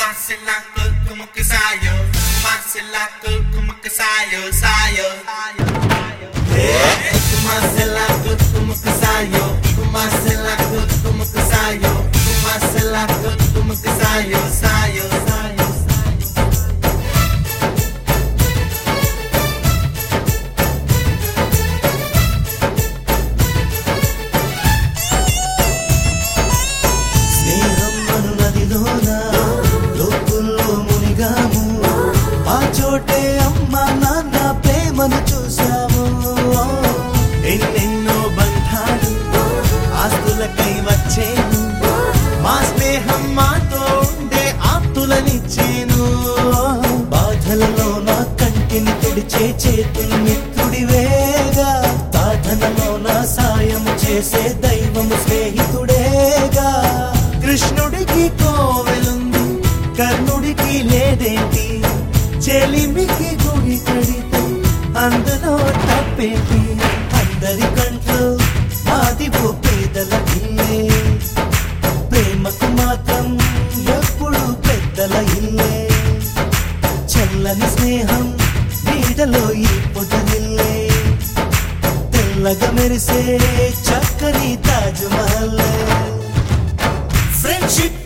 Marcelaco, como que saiu? Marcelaco, como que saiu? Saiu. Marcelaco, como que saiu? Marcelaco, como que saiu? Marcelaco, como que saiu? Saiu, saiu, saiu. స్నేహం అను నదిలోన లోతుల్లో మునిగాము ఆ చోటే అమ్మ నాన్న ప్రేమను చూసాము ఎన్నెన్నో బంధాలు ఆస్తులకై వచ్చేను మా స్నేహం మాతో ఉండే ఆప్తులనిచ్చేను బాధలలో నా కంటిని తుడిచే చేతులు మిత్రుడివేగా సాధనలో నా సాయం చేసే దైవము స్నేహితుడేగా కృష్ణుడికి కోవెలుంది కర్ణుడికి లేదేంటి చెలిమికి గుడి కడితే అందులో తప్పేంటి అందరి కంట్లో మాది ఓ పేదల ఇల్లే ప్రేమకు మాత్రం ఎప్పుడు పెద్దల ఇల్లే చల్లని స్నేహం నీడలో ఈ పొదనిల్లే తెల్లగా మెరిసే చక్కని తాజ్ మహల్ ఫ్రెండ్షిప్